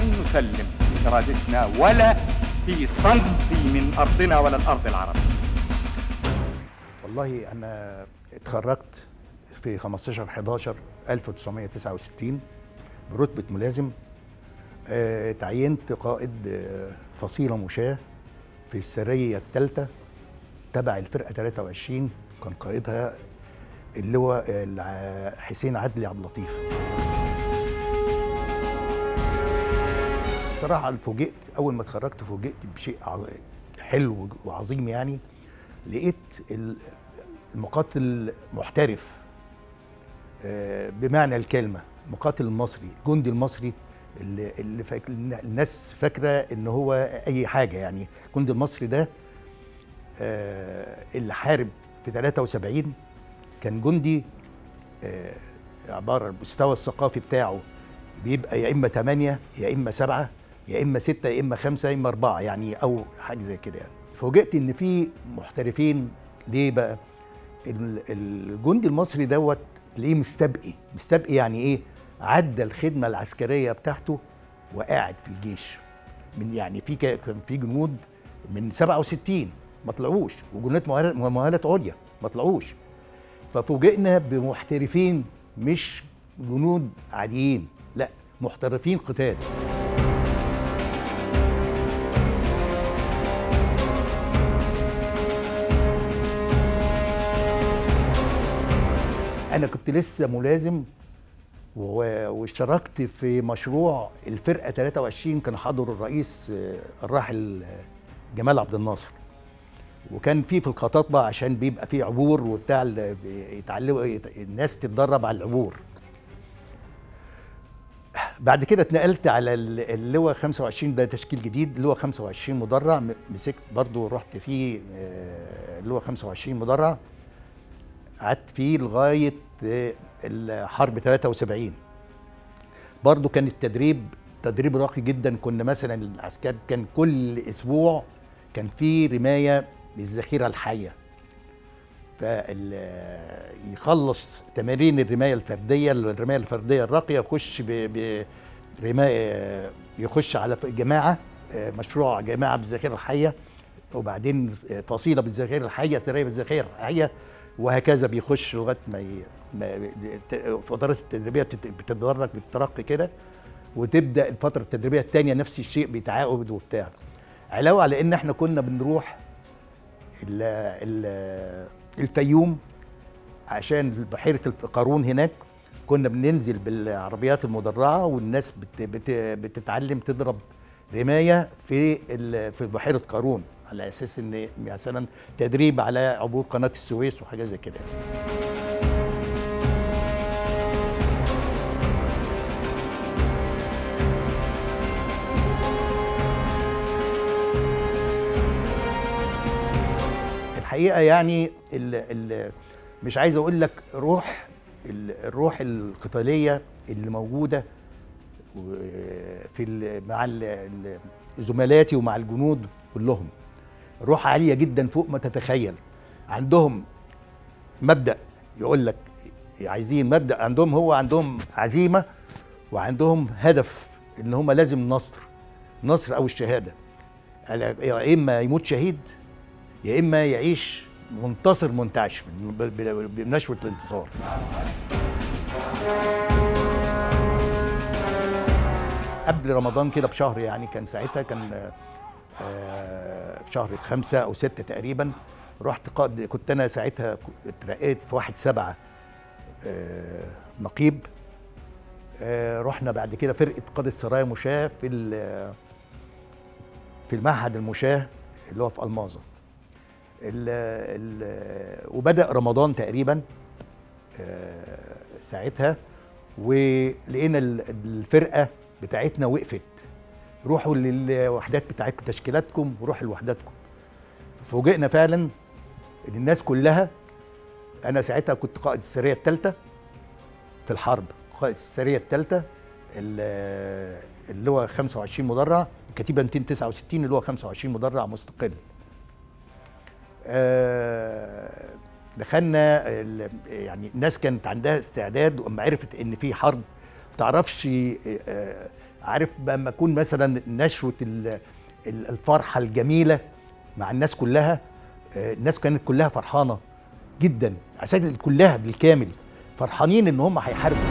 لن نسلم إرادتنا ولا في سنتي من أرضنا ولا الأرض العربية والله انا اتخرجت في 15 11 1969 برتبه ملازم آه، تعينت قائد آه، فصيله مشاه في السريه الثالثه تبع الفرقه 23 كان قائدها اللواء الع- حسين عدلي عبد اللطيف صراحه فوجئت اول ما اتخرجت فوجئت بشيء عظ- حلو وعظيم يعني لقيت ال- المقاتل محترف آه، بمعنى الكلمه المقاتل المصري الجندي المصري اللي, اللي فاك... الناس فاكره ان هو اي حاجه يعني الجندي المصري ده آه، اللي حارب في 73 كان جندي آه، عباره المستوى الثقافي بتاعه بيبقى يا اما 8 يا اما 7 يا اما 6 يا اما 5 يا اما 4 يعني او حاجه زي كده يعني فوجئت ان في محترفين ليه بقى ال- الجندي المصري دوت تلاقيه مستبقي مستبقي يعني ايه عدى الخدمه العسكريه بتاعته وقاعد في الجيش من يعني في ك- كان في جنود من 67 ما طلعوش وجنود مؤهلات مؤهلات عليا ما طلعوش ففوجئنا بمحترفين مش جنود عاديين لا محترفين قتال انا كنت لسه ملازم و- واشتركت في مشروع الفرقه 23 كان حاضر الرئيس آه، الراحل آه، جمال عبد الناصر وكان في في الخطاط بقى عشان بيبقى في عبور وبتاع ال- يتعلموا يت- الناس تتدرب على العبور بعد كده اتنقلت على ال- اللواء 25 ده تشكيل جديد اللواء 25 مدرع م- مسكت برضو رحت فيه آه، اللواء 25 مدرع قعدت فيه لغايه آه، الحرب 73 برضو كان التدريب تدريب راقي جدا كنا مثلا العسكر كان كل اسبوع كان في رمايه للذخيره الحيه فيخلص تمارين الرمايه الفرديه الرمايه الفرديه الراقيه يخش ب- برمايه يخش على جماعه آه، مشروع جماعه بالذخيره الحيه وبعدين فصيله بالذخيره الحيه سريه بالذخيره الحيه وهكذا بيخش لغايه ما, ي... ما ت- فترات التدريبيه بتت- بتتدرج بالترقي كده وتبدا الفتره التدريبيه الثانيه نفس الشيء بيتعاقد وبتاع علاوه على ان احنا كنا بنروح ال ال الفيوم عشان بحيره الف- قارون هناك كنا بننزل بالعربيات المدرعه والناس بت بت بتتعلم تضرب رمايه في ال- في بحيره قارون على اساس ان مثلا تدريب على عبور قناه السويس وحاجه زي كده الحقيقه يعني ال ال مش عايز اقول لك روح ال- الروح القتاليه اللي موجوده و- في ال- مع ال- ال- زملاتي ومع الجنود كلهم روح عاليه جدا فوق ما تتخيل عندهم مبدا يقول لك عايزين مبدا عندهم هو عندهم عزيمه وعندهم هدف ان هم لازم نصر نصر او الشهاده يا اما يموت شهيد يا اما يعيش منتصر منتعش ب- ب- بنشوه الانتصار قبل رمضان كده بشهر يعني كان ساعتها كان آه، آه، في شهر خمسة أو ستة تقريبا رحت قائد كنت أنا ساعتها ك- اترقيت في واحد سبعة آه، نقيب آه، رحنا بعد كده فرقة قادة السرايا مشاة في ال- في المعهد المشاة اللي هو في ألماظة ال ال وبدأ رمضان تقريبا آه، ساعتها ولقينا ال- الفرقة بتاعتنا وقفت روحوا للوحدات بتاعتكم تشكيلاتكم وروحوا لوحداتكم فوجئنا فعلا ان الناس كلها انا ساعتها كنت قائد السريه الثالثه في الحرب قائد السريه الثالثه اللي هو 25 مدرع الكتيبه 269 اللي هو 25 مدرع مستقل آه، دخلنا ال- يعني الناس كانت عندها استعداد واما عرفت ان في حرب ما تعرفش آه، عارف لما اكون مثلا نشوه ال- ال- الفرحه الجميله مع الناس كلها آه، الناس كانت كلها فرحانه جدا عساكر كلها بالكامل فرحانين ان هم هيحاربوا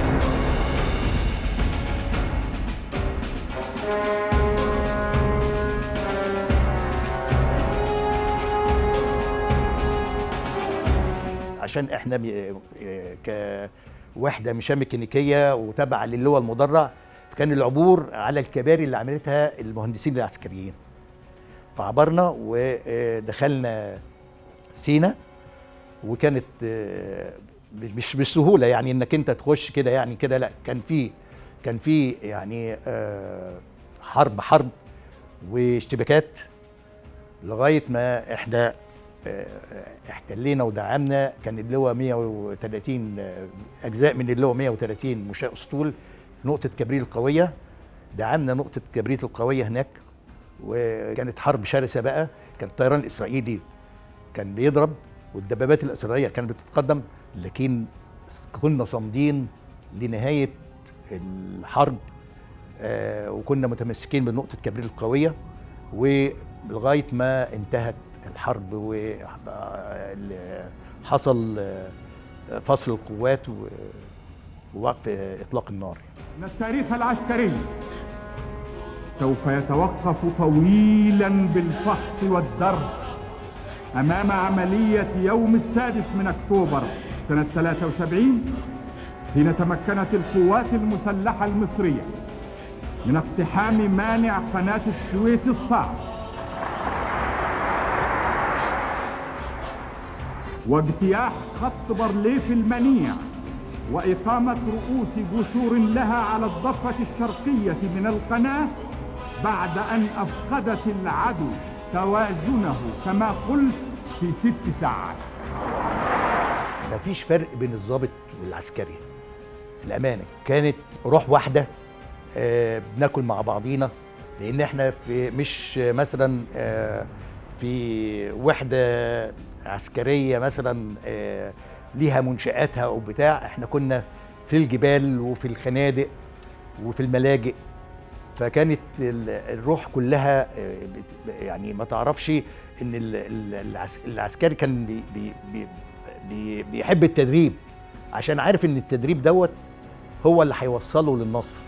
عشان احنا م- آه، كوحده مشاه ميكانيكيه وتابعه للواء المدرع كان العبور على الكباري اللي عملتها المهندسين العسكريين فعبرنا ودخلنا سينا وكانت آه، مش بسهوله يعني انك انت تخش كده يعني كده لا كان في كان في يعني آه، حرب حرب واشتباكات لغايه ما احنا آه، احتلينا ودعمنا كان اللواء 130 آه، اجزاء من اللواء 130 مشاة اسطول نقطه كبريت القويه دعمنا نقطه كبريت القويه هناك وكانت حرب شرسه بقى كان الطيران الاسرائيلي كان بيضرب والدبابات الاسرائيليه كانت بتتقدم لكن كنا صامدين لنهايه الحرب آه، وكنا متمسكين بنقطه كبريت القويه ولغايه ما انتهت الحرب وحصل فصل القوات و- ووقف اطلاق النار إن التاريخ العسكري سوف يتوقف طويلا بالفحص والدرس أمام عملية يوم السادس من أكتوبر سنة 73 حين تمكنت القوات المسلحة المصرية من اقتحام مانع قناة السويس الصعب واجتياح خط بارليف المنيع وإقامة رؤوس جسور لها على الضفة الشرقية من القناة بعد أن أفقدت العدو توازنه كما قلت في ست ساعات مفيش فرق بين الضابط والعسكري الامانه كانت روح واحده آه، بناكل مع بعضينا لان احنا في مش مثلا آه، في وحده عسكريه مثلا آه، ليها منشاتها او بتاع احنا كنا في الجبال وفي الخنادق وفي الملاجئ فكانت ال- الروح كلها آه، بت- يعني ما تعرفش ان ال- ال- العس- العسكري كان بي بي بي بي بيحب التدريب عشان عارف ان التدريب دوت هو اللي هيوصله للنصر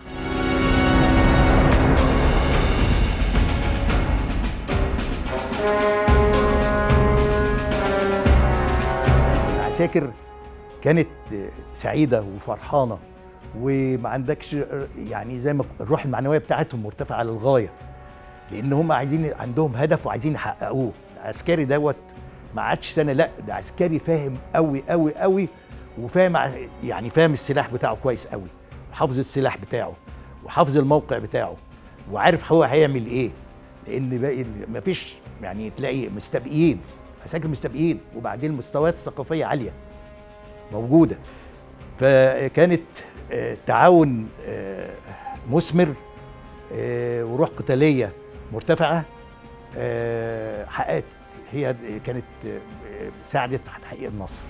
العساكر كانت سعيده وفرحانه وما عندكش يعني زي ما الروح المعنويه بتاعتهم مرتفعه للغايه لان هم عايزين عندهم هدف وعايزين يحققوه العسكري دوت ما عادش سنه لا ده عسكري فاهم قوي قوي قوي وفاهم ع- يعني فاهم السلاح بتاعه كويس قوي وحافظ السلاح بتاعه وحافظ الموقع بتاعه وعارف هو هيعمل ايه لان باقي ما فيش يعني تلاقي مستبقيين عساكر مستبقيين وبعدين مستويات ثقافيه عاليه موجوده فكانت آه، تعاون آه، مثمر آه، وروح قتاليه مرتفعه آه، حققت هي كانت آه، ساعدت في تحقيق النصر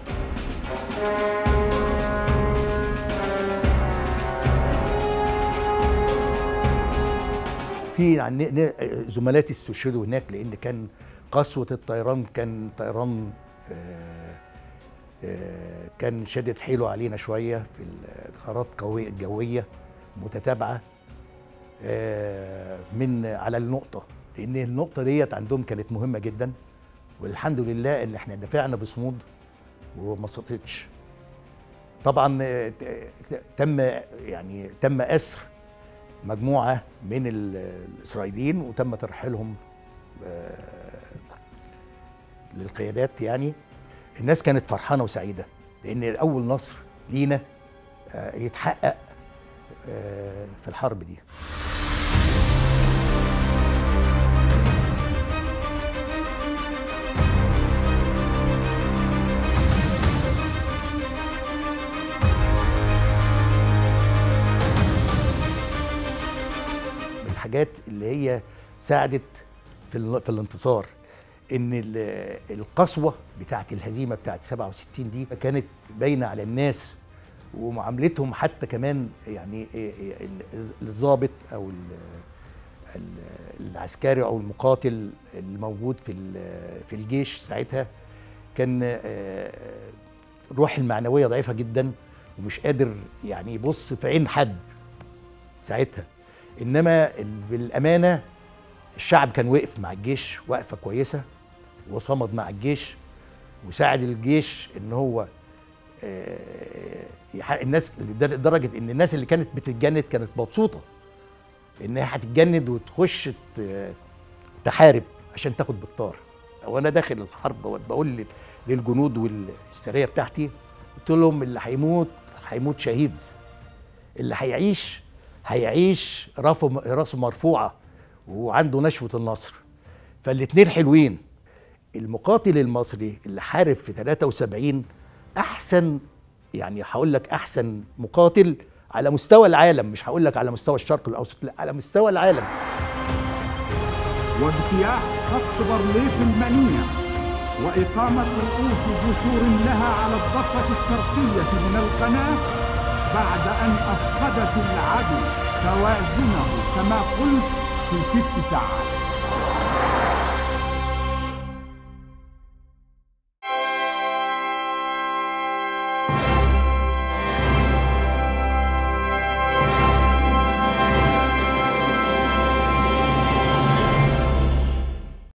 في عن- ن- زملاتي استشهدوا هناك لان كان قسوه الطيران كان طيران آه، آه، كان شدد حيله علينا شويه في الخرائط قويه جويه متتابعه آه، من على النقطه لان النقطه ديت عندهم كانت مهمه جدا والحمد لله ان احنا دفعنا بصمود وما سقطتش طبعا آه، ت- تم يعني تم اسر مجموعه من ال- الاسرائيليين وتم ترحيلهم آه، للقيادات يعني الناس كانت فرحانه وسعيده لان اول نصر لينا آه، يتحقق آه، في الحرب دي من الحاجات اللي هي ساعدت في ال- في الانتصار ان ال- القسوه بتاعت الهزيمه بتاعت 67 دي كانت باينه على الناس ومعاملتهم حتى كمان يعني إيه إيه ال- الضابط او ال- ال- العسكري او المقاتل الموجود في ال- في الجيش ساعتها كان آه، الروح المعنويه ضعيفه جدا ومش قادر يعني يبص في عين حد ساعتها انما ال- بالامانه الشعب كان وقف مع الجيش وقفه كويسه وصمد مع الجيش وساعد الجيش ان هو آه، يح- الناس لدر- لدرجه ان الناس اللي كانت بتتجند كانت مبسوطه انها هتتجند وتخش ت- تحارب عشان تاخد بالطار وانا داخل الحرب بقول لل- للجنود والسريه بتاعتي قلت لهم اللي هيموت هيموت شهيد اللي هيعيش هيعيش راسه راسه مرفوعه وعنده نشوه النصر فالاتنين حلوين المقاتل المصري اللي حارب في 73 احسن يعني هقول لك احسن مقاتل على مستوى العالم مش هقول لك على مستوى الشرق الاوسط لا على مستوى العالم واجتياح خط بارليف المنيع وإقامة رؤوس جسور لها على الضفة الشرقية من القناة بعد أن أفقدت العدو توازنه كما قلت في ست ساعات